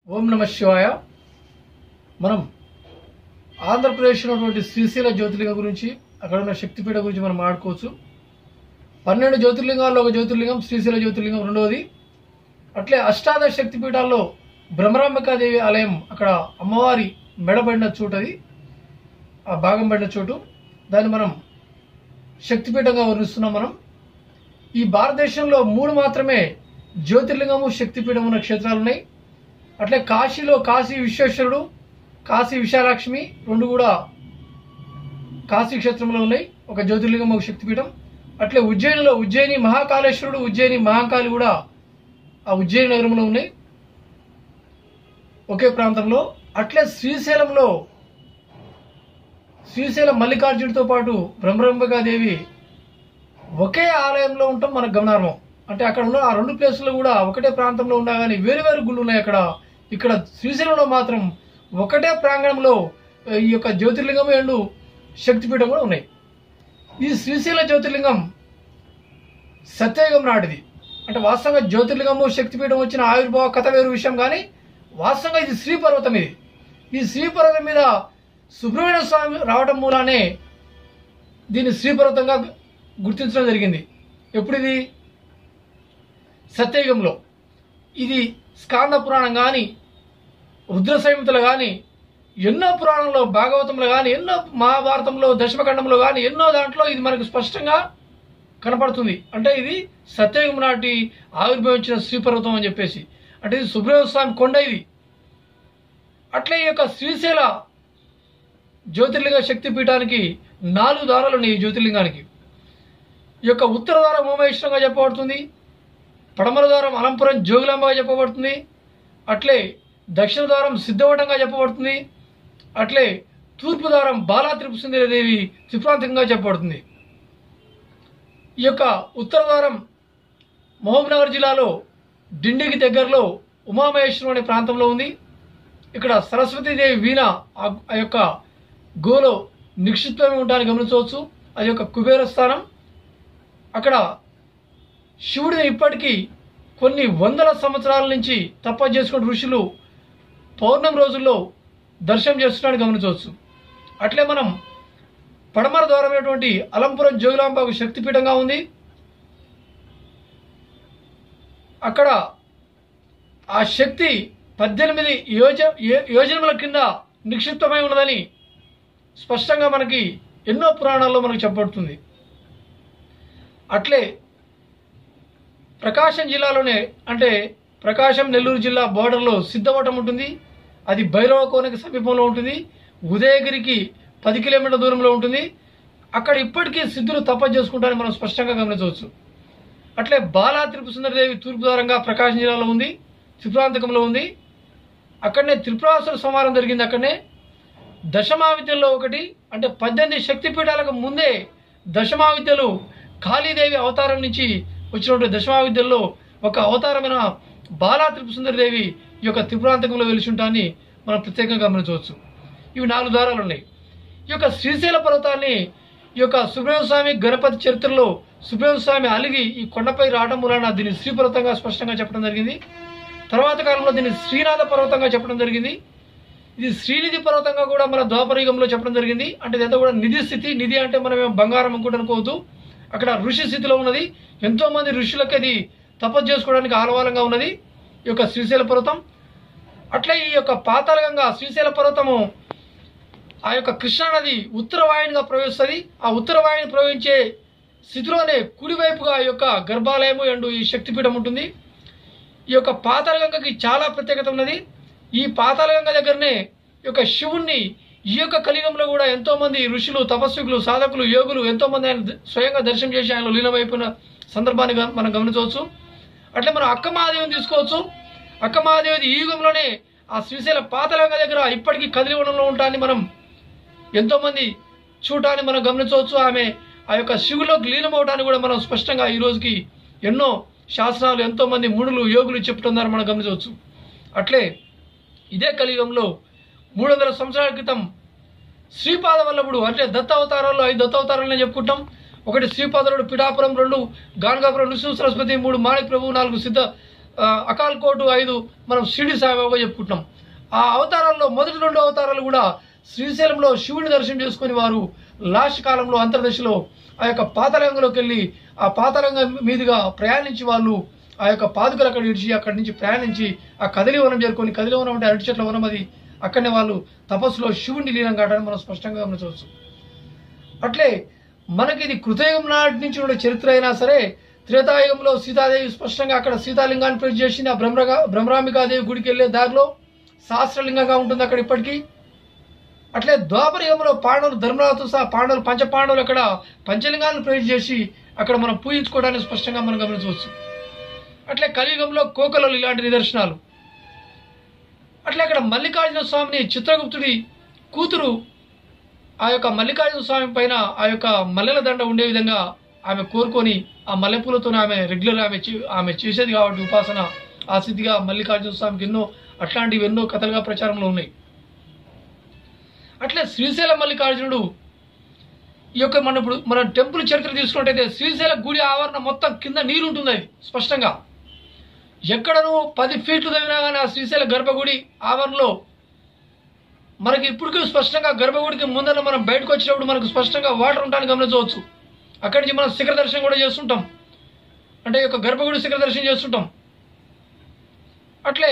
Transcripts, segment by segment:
ఓం నమ శివాయ మనం ఆంధ్రప్రదేశ్లో ఉన్నటువంటి శ్రీశైల జ్యోతిర్లింగం గురించి అక్కడ ఉన్న శక్తిపీఠ గురించి మనం మాట్లాడుకోవచ్చు పన్నెండు జ్యోతిర్లింగాల్లో ఒక జ్యోతిర్లింగం శ్రీశైల జ్యోతిర్లింగం రెండవది అట్లే అష్టాదశ శక్తిపీఠాల్లో భ్రమరాంబికాదేవి ఆలయం అక్కడ అమ్మవారి మెడబడిన చోటు అది ఆ భాగం పడిన చోటు దాన్ని మనం శక్తిపీఠంగా వర్ణిస్తున్నాం మనం ఈ భారతదేశంలో మూడు మాత్రమే జ్యోతిర్లింగము శక్తిపీఠం ఉన్న క్షేత్రాలు ఉన్నాయి అట్లే కాశీలో కాశీ విశ్వేశ్వరుడు కాశీ విశాలాక్ష్మి రెండు కూడా కాశీ క్షేత్రంలో ఉన్నాయి ఒక జ్యోతిర్లింగం ఒక శక్తిపీఠం అట్లే ఉజ్జయినిలో ఉజ్జయిని మహాకాళేశ్వరుడు ఉజ్జయిని మహాకాళి కూడా ఆ ఉజ్జయిని నగరంలో ఉన్నాయి ఒకే ప్రాంతంలో అట్లే శ్రీశైలంలో శ్రీశైలం మల్లికార్జునుడితో పాటు బ్రహ్మరంబికాదేవి ఒకే ఆలయంలో ఉండటం మనకు గమనార్హం అంటే అక్కడ ఉన్న ఆ రెండు ప్లేసులు కూడా ఒకటే ప్రాంతంలో ఉన్నా కానీ వేరు వేరు గుళ్ళు ఉన్నాయి అక్కడ ఇక్కడ శ్రీశైలంలో మాత్రం ఒకటే ప్రాంగణంలో ఆ, ఈ యొక్క జ్యోతిర్లింగం అండ్ శక్తిపీఠం కూడా ఉన్నాయి ఈ శ్రీశైల జ్యోతిర్లింగం సత్యయుగం నాటిది అంటే వాస్తవంగా జ్యోతిర్లింగము శక్తిపీఠం వచ్చిన ఆవిర్భావ కథ వేరు విషయం కానీ వాస్తవంగా ఇది శ్రీ పర్వతం ఇది ఈ శ్రీ పర్వతం మీద సుబ్రహ్మణ్య స్వామి రావడం మూలానే దీన్ని శ్రీ పర్వతంగా గుర్తించడం జరిగింది ఎప్పుడు ఇది సత్యయుగంలో ఇది స్కాంద పురాణం కానీ రుద్ర సంహితలు కానీ ఎన్నో పురాణంలో భాగవతంలో కానీ ఎన్నో మహాభారతంలో దశమఖండంలో కానీ ఎన్నో దాంట్లో ఇది మనకు స్పష్టంగా కనపడుతుంది అంటే ఇది సత్యయుగం నాటి ఆవిర్భవించిన శ్రీపర్వతం అని చెప్పేసి అంటే ఇది సుబ్రహ్మణ్య స్వామి కొండ ఇది అట్లే ఈ యొక్క శ్రీశైల జ్యోతిర్లింగ శక్తి పీఠానికి నాలుగు దారాలు ఉన్నాయి ఈ జ్యోతిర్లింగానికి ఈ యొక్క ఉత్తర ద్వారం ఉమేశ్వరంగా చెప్పబడుతుంది పడమర ద్వారం అలంపురం జోగులాంబగా చెప్పబడుతుంది అట్లే దక్షిణ ద్వారం సిద్ధవటంగా చెప్పబడుతుంది అట్లే తూర్పు ద్వారం బాలా త్రిపుసుందరి దేవి త్రిప్రాంతికంగా చెప్పబడుతుంది ఈ యొక్క ఉత్తర ద్వారం మహబూబ్నగర్ జిల్లాలో డిండికి దగ్గరలో ఉమామహేశ్వరం అనే ప్రాంతంలో ఉంది ఇక్కడ సరస్వతీదేవి వీణ ఆ- ఆ యొక్క గోలో నిక్షిప్తమై ఉండడానికి గమనించవచ్చు అది యొక్క కుబేర స్థానం అక్కడ శివుడిని ఇప్పటికీ కొన్ని వందల సంవత్సరాల నుంచి తపస్సు చేసుకున్న ఋషులు పౌర్ణమి రోజుల్లో దర్శనం చేస్తున్నాడు గమనించవచ్చు అట్లే మనం పడమర ద్వారమైనటువంటి అలంపురం జోగులాంబకు శక్తిపీఠంగా ఉంది అక్కడ ఆ శక్తి పద్దెనిమిది యోజ యో- యోజనముల కింద నిక్షిప్తమై ఉన్నదని స్పష్టంగా మనకి ఎన్నో పురాణాల్లో మనకు చెప్పబడుతుంది అట్లే ప్రకాశం జిల్లాలోనే అంటే ప్రకాశం నెల్లూరు జిల్లా బోర్డర్లో సిద్ధవటం ఉంటుంది అది భైరవ కోనకి సమీపంలో ఉంటుంది ఉదయగిరికి పది కిలోమీటర్ల దూరంలో ఉంటుంది అక్కడ ఇప్పటికీ సిద్ధులు తపస్సు చేసుకుంటారని మనం స్పష్టంగా గమనించవచ్చు అట్లే బాలా త్రిపు సుందరదేవి తూర్పు ద్వారంగా ప్రకాశం జిల్లాలో ఉంది త్రిపురాంతకంలో ఉంది అక్కడనే త్రిపురాసుర సంహారం జరిగింది అక్కడనే దశమావిద్యల్లో ఒకటి అంటే పద్దెనిమిది శక్తిపీఠాలకు ముందే దశమావిద్యలు కాళీదేవి అవతారం నుంచి వచ్చినటువంటి దశమావిద్యల్లో ఒక అవతారమైన బాలా త్రిపుసుందరి ఈ యొక్క త్రిపురాంతకంలో వెలిసి ఉంటాన్ని మనం ప్రత్యేకంగా గమనించవచ్చు ఇవి నాలుగు దారాలు ఉన్నాయి ఈ యొక్క శ్రీశైల పర్వతాన్ని ఈ యొక్క సుబ్రహ్మణ్య స్వామి గణపతి చరిత్రలో సుబ్రహ్మణ్య స్వామి అలిగి ఈ కొండపై రావడం మూలన దీన్ని శ్రీ పర్వతంగా స్పష్టంగా చెప్పడం జరిగింది తర్వాత కాలంలో దీన్ని శ్రీనాథ పర్వతంగా చెప్పడం జరిగింది ఇది శ్రీనిధి పర్వతంగా కూడా మన ద్వాపరయుగంలో చెప్పడం జరిగింది అంటే ఇదంతా కూడా నిధి స్థితి నిధి అంటే మనం ఏం బంగారం అనుకుంటూ అనుకోవద్దు అక్కడ ఋషి స్థితిలో ఉన్నది ఎంతో మంది ఋషులకు అది తపస్సు చేసుకోవడానికి ఆలవాలంగా ఉన్నది ఈ యొక్క శ్రీశైల పర్వతం అట్లే ఈ యొక్క పాతాళగంగా శ్రీశైల పర్వతము ఆ యొక్క కృష్ణానది ఉత్తర వాయునిగా ప్రవహిస్తుంది ఆ ఉత్తర వాయుని ప్రవహించే స్థితిలోనే కుడివైపుగా ఈ యొక్క గర్భాలయము అండ్ ఈ శక్తిపీఠం ఉంటుంది ఈ యొక్క పాతాళగంగకి చాలా ప్రత్యేకత ఉన్నది ఈ పాతాళగంగ దగ్గరనే ఈ యొక్క శివుణ్ణి ఈ యొక్క కలియుగంలో కూడా ఎంతో మంది ఋషులు తపస్వికులు సాధకులు యోగులు ఎంతో మంది ఆయన ద- స్వయంగా దర్శనం చేసి ఆయన లీనమైపోయిన సందర్భాన్ని గ- మనం గమనించవచ్చు అట్లే మనం అక్క మహాదేవిని తీసుకోవచ్చు అక్క మహాదేవి ఈ యుగంలోనే ఆ శ్రీశైల పాతాళగంగ దగ్గర ఇప్పటికీ కదిలి ఉండడంలో ఉంటాన్ని మనం ఎంతో మంది చూడటాన్ని మనం గమనించవచ్చు ఆమె ఆ యొక్క శివులోకి లీనమవటాన్ని కూడా మనం స్పష్టంగా ఈ రోజుకి ఎన్నో శాస్త్రాలు ఎంతో మంది మునులు యోగులు చెప్తున్నారని మనం గమనించవచ్చు అట్లే ఇదే కలియుగంలో మూడు వందల సంవత్సరాల క్రితం శ్రీపాద వల్లభుడు అంటే దత్త అవతారాల్లో ఐదు దత్త అవతారాలని చెప్పుకుంటాం ఒకటి శ్రీపాదరుడు పిఠాపురం రెండు గానగాపురం నృసింహ సరస్వతి మూడు మాణిక్ ప్రభు నాలుగు సిద్ధ ఆ, అకాల్ కోటు ఐదు మనం షిరిడి సాయిబాబా చెప్పుకుంటున్నాం ఆ అవతారాల్లో మొదటి రెండు అవతారాలు కూడా శ్రీశైలంలో శివుని దర్శనం చేసుకుని వారు లాస్ట్ కాలంలో అంతర్దశలో ఆ యొక్క పాతరంగంలోకి వెళ్ళి ఆ పాతరంగం మీదుగా ప్రయాణించి వాళ్ళు ఆ యొక్క పాదుకలు అక్కడ ఇడిచి అక్కడి నుంచి ప్రయాణించి ఆ కదిలి వనం చేరుకొని కదిలి వనం అంటే అరటి చెట్ల వనం అది అక్కడనే వాళ్ళు తపస్సులో శివుని లీనం కావడానికి మనం స్పష్టంగా గమనించవచ్చు అట్లే మనకి ఇది కృతయుగం నాటి నుంచి ఉన్న చరిత్ర అయినా సరే త్రేతాయుగంలో సీతాదేవి స్పష్టంగా అక్కడ సీతాలింగాన్ని ప్రతి చేసింది ఆ బ్రహ్మగా బ్రహ్మరాంబికాదేవి గుడికి వెళ్ళే దారిలో సహస్రలింగంగా ఉంటుంది అక్కడ ఇప్పటికీ అట్లే ద్వాపరయుగంలో పాండవులు ధర్మరాజుతో సహా పాండవులు పంచ పాండవులు అక్కడ పంచలింగాలను ప్రవేశ చేసి అక్కడ మనం పూజించుకోవడానికి స్పష్టంగా మనం గమనించవచ్చు అట్లే కలియుగంలో కోకలలో ఇలాంటి నిదర్శనాలు అట్లే అక్కడ మల్లికార్జున స్వామిని చిత్రగుప్తుడి కూతురు ఆ యొక్క మల్లికార్జున స్వామి పైన ఆ యొక్క మల్లెల దండ ఉండే విధంగా ఆమె కోరుకొని ఆ మల్లెపూలతో ఆమె రెగ్యులర్ ఆమె చే- ఆమె చేసేది కాబట్టి ఉపాసన ఆ సిద్ధిగా మల్లికార్జున స్వామికి ఎన్నో అట్లాంటివి ఎన్నో కథలుగా ప్రచారంలో ఉన్నాయి అట్లే శ్రీశైల మల్లికార్జునుడు ఈ యొక్క మన ఇప్పుడు మన టెంపుల్ చరిత్ర తీసుకున్నట్టయితే శ్రీశైల గుడి ఆవరణ మొత్తం కింద నీరు ఉంటుంది అది స్పష్టంగా ఎక్కడను పది ఫీట్లు తగినా కానీ ఆ శ్రీశైల గర్భగుడి ఆవరణలో మనకి ఇప్పటికీ స్పష్టంగా గర్భగుడికి ముందర మనం బయటకు వచ్చినప్పుడు మనకు స్పష్టంగా వాటర్ ఉంటాయని గమనించవచ్చు అక్కడి నుంచి మనం శిఖర దర్శనం కూడా చేస్తుంటాం అంటే ఈ యొక్క గర్భగుడి శిఖర దర్శనం చేస్తుంటాం అట్లే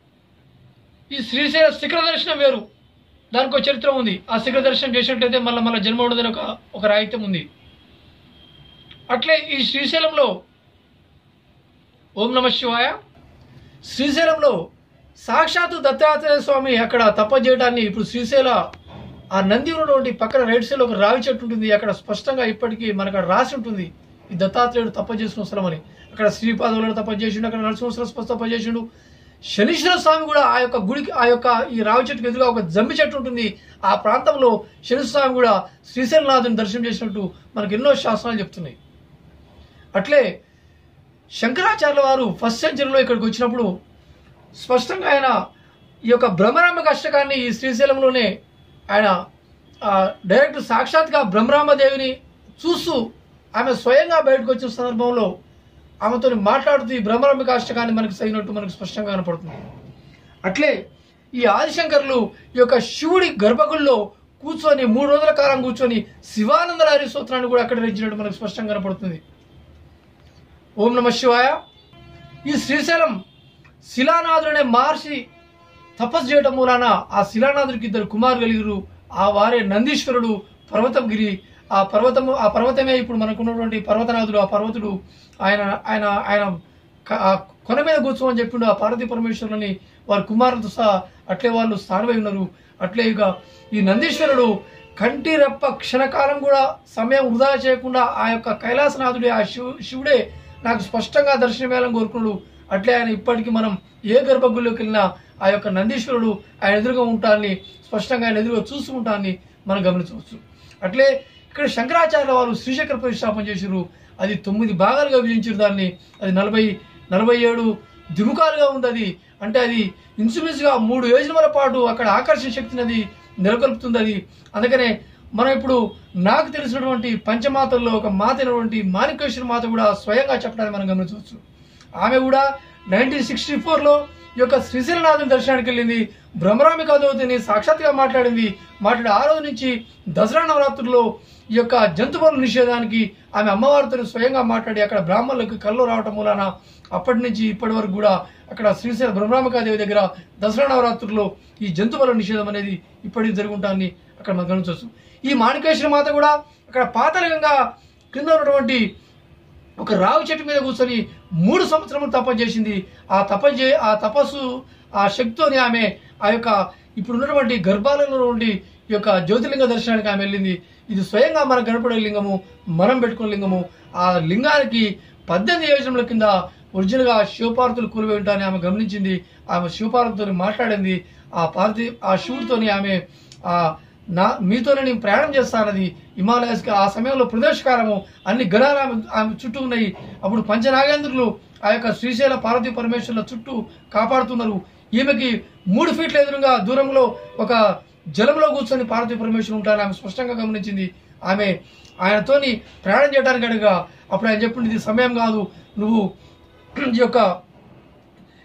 ఈ శ్రీశైల శిఖర దర్శనం వేరు దానికి ఒక చరిత్ర ఉంది ఆ శిఖర దర్శనం చేసినట్లయితే మళ్ళీ మళ్ళీ జన్మ ఉండదని ఒక ఒక రాహిత్యం ఉంది అట్లే ఈ శ్రీశైలంలో ఓం నమ శివాయ శ్రీశైలంలో సాక్షాత్తు దత్తాత్రేయ స్వామి అక్కడ తప చేయడాన్ని ఇప్పుడు శ్రీశైల ఆ నంది ఉన్నటువంటి పక్కన రైట్ సైడ్ ఒక రావి చెట్టు ఉంటుంది అక్కడ స్పష్టంగా ఇప్పటికీ మనకు అక్కడ రాసి ఉంటుంది ఈ దత్తాత్రేయుడు తప్ప చేసిన స్థలం అని అక్కడ శ్రీపాదవులను తప్ప చేసిండు అక్కడ నరసింహస్వర తప్ప చేసిండు శనీశ్వర స్వామి కూడా ఆ యొక్క గుడికి ఆ యొక్క ఈ రావి చెట్టుకు ఎదురుగా ఒక జమ్మి చెట్టు ఉంటుంది ఆ ప్రాంతంలో శనీశ్వర స్వామి కూడా శ్రీశైలనాథుని దర్శనం చేసినట్టు మనకు ఎన్నో శాస్త్రాలు చెప్తున్నాయి అట్లే శంకరాచార్యుల వారు ఫస్ట్ సెంచరీలో ఇక్కడికి వచ్చినప్పుడు స్పష్టంగా ఆయన ఈ యొక్క భ్రమరామ అష్టకాన్ని ఈ శ్రీశైలంలోనే ఆయన ఆ, డైరెక్ట్ సాక్షాత్గా బ్రహ్మరామదేవిని చూస్తూ ఆమె స్వయంగా బయటకు వచ్చిన సందర్భంలో ఆమెతో మాట్లాడుతూ ఈ బ్రహ్మరామిక అష్టకాన్ని మనకు సైనట్టు మనకు స్పష్టంగా కనపడుతుంది అట్లే ఈ ఆదిశంకర్లు ఈ యొక్క శివుడి గర్భగుడిలో కూర్చొని మూడు రోజుల కాలం కూర్చొని శివానంద హరి స్తోత్రాన్ని కూడా అక్కడ రచించినట్టు మనకు స్పష్టంగా కనపడుతుంది ఓం నమ శివాయ ఈ శ్రీశైలం శిలానాథుడు అనే మహర్షి తపస్సు చేయడం మూలాన ఆ శిలానాథుడికి ఇద్దరు కుమారులు కలిగిరు ఆ వారే నందీశ్వరుడు పర్వతంగిరి ఆ పర్వతము ఆ పర్వతమే ఇప్పుడు మనకున్నటువంటి పర్వతనాథుడు ఆ పర్వతుడు ఆయన ఆయన ఆయన క- ఆ కొన మీద కూర్చోమని చెప్పిండు ఆ పార్వతీ పరమేశ్వరులని వారి కుమారులతో సహా అట్లే వాళ్ళు స్థానమై ఉన్నారు అట్లే ఇక ఈ నందీశ్వరుడు కంటి రెప్ప క్షణకాలం కూడా సమయం వృధా చేయకుండా ఆ యొక్క కైలాసనాథుడే ఆ శివు శివుడే నాకు స్పష్టంగా దర్శనమేయాలని కోరుకున్నాడు అట్లే ఆయన ఇప్పటికీ మనం ఏ గర్భగుడిలోకి వెళ్ళినా ఆ యొక్క నందీశ్వరుడు ఆయన ఎదురుగా ఉంటాన్ని స్పష్టంగా ఆయన ఎదురుగా చూసుకుంటాన్ని మనం గమనించవచ్చు అట్లే ఇక్కడ శంకరాచార్య వారు శ్రీశంకర ప్రతిష్టాపన చేసిరు అది తొమ్మిది భాగాలుగా విభజించారు దాన్ని అది నలభై నలభై ఏడు దిముఖాలుగా ఉంది అది అంటే అది ఇన్సూరెన్స్గా మూడు యోజనల పాటు అక్కడ ఆకర్షణ శక్తిని అది నెలకొల్పుతుంది అది అందుకనే మనం ఇప్పుడు నాకు తెలిసినటువంటి పంచమాతల్లో ఒక మాత అయినటువంటి మాణికేశ్వర మాత కూడా స్వయంగా చెప్పడానికి మనం గమనించవచ్చు ఆమె కూడా నైన్టీన్ సిక్స్టీ ఫోర్లో ఈ యొక్క శ్రీశైలనాథుని దర్శనానికి వెళ్ళింది భ్రమరామి కథవతిని సాక్షాత్గా మాట్లాడింది మాట్లాడి ఆ రోజు నుంచి దసరా నవరాత్రుల్లో ఈ యొక్క జంతువుల నిషేధానికి ఆమె అమ్మవారితో స్వయంగా మాట్లాడి అక్కడ బ్రాహ్మణులకు కళ్ళు రావటం మూలాన అప్పటి నుంచి ఇప్పటి వరకు కూడా అక్కడ శ్రీశైల బ్రహ్మరామికాదేవి దగ్గర దసరా నవరాత్రుల్లో ఈ జంతువుల నిషేధం అనేది ఇప్పటికి జరుగుంటాన్ని అక్కడ మనం గమనించవచ్చు ఈ మాణికేశ్వర మాత కూడా అక్కడ పాతలికంగా కింద ఉన్నటువంటి ఒక రావి చెట్టు మీద కూర్చొని మూడు సంవత్సరములు తపస్సు చేసింది ఆ తపస్సు చే ఆ తపస్సు ఆ శక్తితోని ఆమె ఆ యొక్క ఇప్పుడు ఉన్నటువంటి గర్భాలలో ఉండి ఈ యొక్క జ్యోతిలింగ దర్శనానికి ఆమె వెళ్ళింది ఇది స్వయంగా మనకు కనపడే లింగము మనం పెట్టుకున్న లింగము ఆ లింగానికి పద్దెనిమిది యోజనముల కింద ఒరిజినల్గా శివపార్వతులు కూలిపోయి ఉంటారని ఆమె గమనించింది ఆమె శివపార్వతితో మాట్లాడింది ఆ పార్వతి ఆ శివుడితోని ఆమె ఆ నా మీతోనే నేను ప్రయాణం చేస్తానది హిమాలయస్కి ఆ సమయంలో ప్రదేశకాలము అన్ని గణాలు ఆమె ఆమె చుట్టూ ఉన్నాయి అప్పుడు పంచనాగేంద్రులు ఆ యొక్క శ్రీశైల పార్వతీ పరమేశ్వరుల చుట్టూ కాపాడుతున్నారు ఈమెకి మూడు ఫీట్ల ఎదురుగా దూరంలో ఒక జలంలో కూర్చొని పార్వతీ పరమేశ్వరులు ఉంటారని ఆమె స్పష్టంగా గమనించింది ఆమె ఆయనతోని ప్రయాణం చేయడానికి అడగా అప్పుడు ఆయన చెప్పింది ఇది సమయం కాదు నువ్వు ఈ యొక్క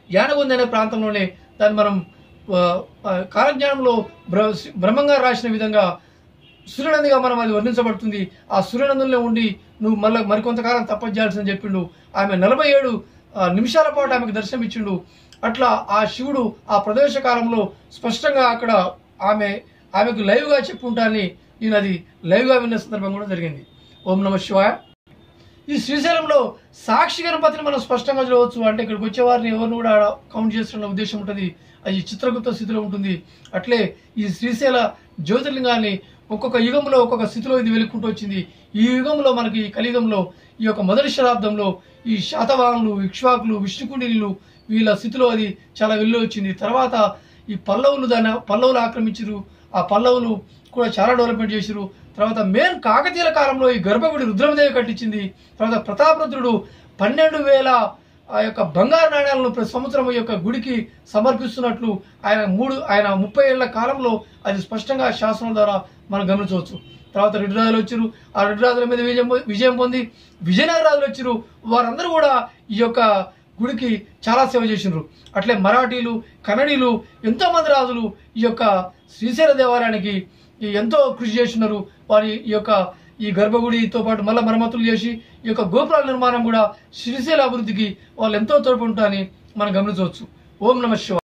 యానగుంది అనే ప్రాంతంలోనే దాన్ని మనం ఆ, ఆ, కాలజ్ఞానంలో బ్ర బ్రహ్మంగారు రాసిన విధంగా సూర్యనందిగా మనం అది వర్ణించబడుతుంది ఆ సూర్యనందులో ఉండి నువ్వు మళ్ళీ మరికొంతకాలం తపస్సు చేయాల్సిందని చెప్పిండు ఆమె నలభై ఏడు ఆ, నిమిషాల పాటు ఆమెకు దర్శనం ఇచ్చిండు అట్లా ఆ శివుడు ఆ ప్రదేశ కాలంలో స్పష్టంగా అక్కడ ఆమె ఆమెకు లైవ్గా చెప్పుంటానని నేను అది లైవ్గా విన్న సందర్భం కూడా జరిగింది ఓం నమ శివాయ ఈ శ్రీశైలంలో సాక్షి గణపతిని మనం స్పష్టంగా చూడవచ్చు అంటే ఇక్కడికి వచ్చే వారిని ఎవరిని కూడా ఆడ కౌంట్ చేస్తున్న ఉద్దేశం ఉంటుంది అది చిత్రగుప్త స్థితిలో ఉంటుంది అట్లే ఈ శ్రీశైల జ్యోతిర్లింగాన్ని ఒక్కొక్క యుగంలో ఒక్కొక్క స్థితిలో ఇది వెలుక్కుంటూ వచ్చింది ఈ యుగంలో మనకి ఈ కలియుగంలో ఈ యొక్క మొదటి శతాబ్దంలో ఈ శాతవాహనులు ఇక్ష్వాకులు విష్ణుకుండిలు వీళ్ళ స్థితిలో అది చాలా వెళ్ళి వచ్చింది తర్వాత ఈ పల్లవులు దాన్ని పల్లవులు ఆక్రమించారు ఆ పల్లవులు కూడా చాలా డెవలప్మెంట్ చేసిరు తర్వాత మెయిన్ కాకతీయుల కాలంలో ఈ గర్భగుడి రుద్రమదేవి కట్టించింది తర్వాత ప్రతాపరుద్రుడు పన్నెండు వేల ఆ యొక్క బంగారు నాణ్యాలను ప్రతి సంవత్సరం ఈ యొక్క గుడికి సమర్పిస్తున్నట్లు ఆయన మూడు ఆయన ముప్పై ఏళ్ల కాలంలో అది స్పష్టంగా శాసనం ద్వారా మనం గమనించవచ్చు తర్వాత రెడ్డి రాజులు వచ్చారు ఆ రెడ్డి రాజుల మీద విజయం పొ- విజయం పొంది విజయనగర రాజులు వచ్చారు వారందరూ కూడా ఈ యొక్క గుడికి చాలా సేవ చేసినారు అట్లే మరాఠీలు కన్నడీలు ఎంతో మంది రాజులు ఈ యొక్క శ్రీశైల దేవాలయానికి ఈ ఎంతో కృషి చేస్తున్నారు వారి ఈ యొక్క ఈ గర్భగుడితో పాటు మళ్ళీ మరమ్మతులు చేసి ఈ యొక్క గోపురాల నిర్మాణం కూడా శ్రీశైల అభివృద్ధికి వాళ్ళు ఎంతో తోడ్పడుతారని మనం గమనించవచ్చు ఓం నమ శివ